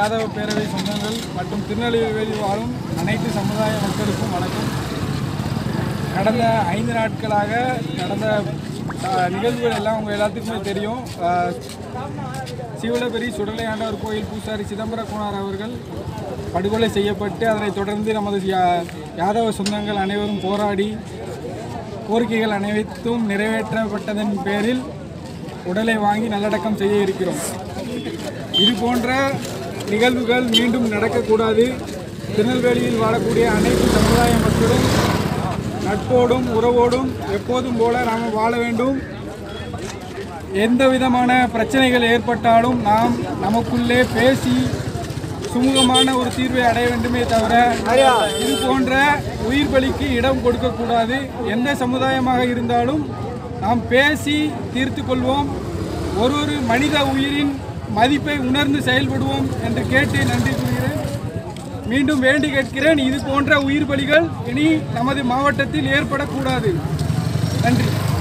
யாதவ பேரவை சொந்தங்கள் மற்றும் திருநெல்வேலியில் வாழும் அனைத்து சமுதாய மக்களுக்கும் வணக்கம் கடந்த ஐந்து நாட்களாக நடந்த அஹ், நிகழ்வுகள் எல்லாம் உங்கள் எல்லாத்துக்குமே தெரியும் அஹ், சீவலபெரி சுடலையாண்டவர் கோயில் பூசாரி சிதம்பர குமார் அவர்கள் படுகொலை செய்யப்பட்டு அதனைத் தொடர்ந்து நமது யா- யாதவ சொந்தங்கள் அனைவரும் போராடி கோரிக்கைகள் அனைத்தும் நிறைவேற்றப்பட்டதன் பேரில் உடலை வாங்கி நல்லடக்கம் செய்ய இருக்கிறோம் இது போன்ற நிகழ்வுகள் மீண்டும் நடக்கக்கூடாது திருநெல்வேலியில் வாழக்கூடிய அனைத்து சமுதாய மக்களும் நட்போடும் உறவோடும் எப்போதும் போல நாம் வாழ வேண்டும் எந்த விதமான பிரச்சனைகள் ஏற்பட்டாலும் நாம் நமக்குள்ளே பேசி சுமூகமான ஒரு தீர்வை அடைய வேண்டுமே தவிர இது போன்ற உயிர் பலிக்கு இடம் கொடுக்கக்கூடாது எந்த சமுதாயமாக இருந்தாலும் நாம் பேசி தீர்த்து கொள்வோம் ஒரு ஒரு மனித உயிரின் மதிப்பை உணர்ந்து செயல்படுவோம் என்று கேட்டு நன்றி கூறுகிறேன் மீண்டும் வேண்டி கேட்கிறேன் இது போன்ற உயிர் பலிகள் இனி நமது மாவட்டத்தில் ஏற்படக்கூடாது நன்றி